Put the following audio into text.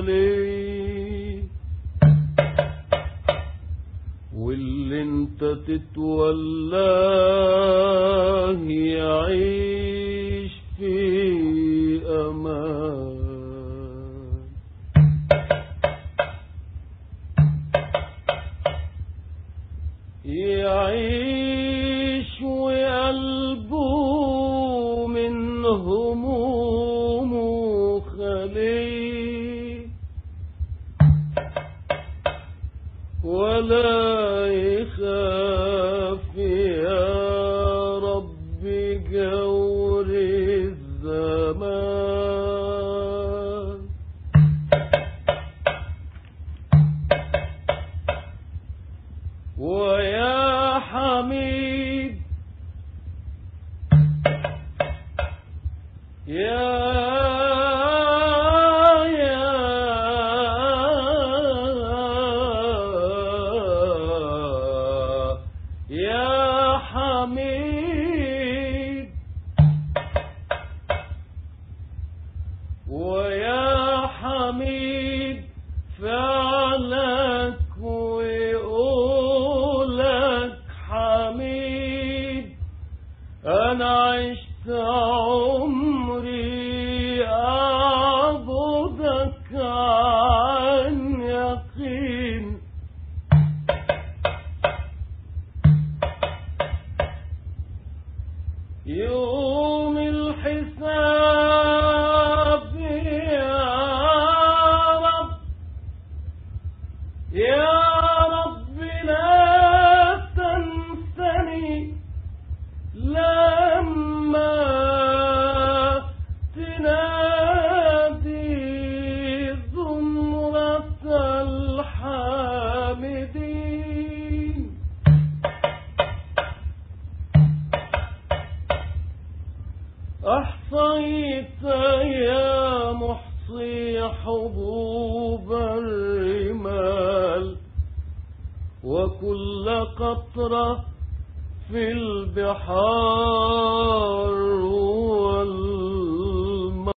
خلي واللي انت تتولاه يعيش في امان يعيش وقلبه من همومه خلي ولا يخاف يا رب جور الزمان ويا حميد يا يا يا حميد ويا حميد فعلك وقولك حميد انا عشت عمري اعبدك عن يقين يوم الحساب يا رب يا رب لا تنسني لما تنادي زمرة الحامدين أحصيت يا محصي حبوب الرمال وكل قطرة في البحار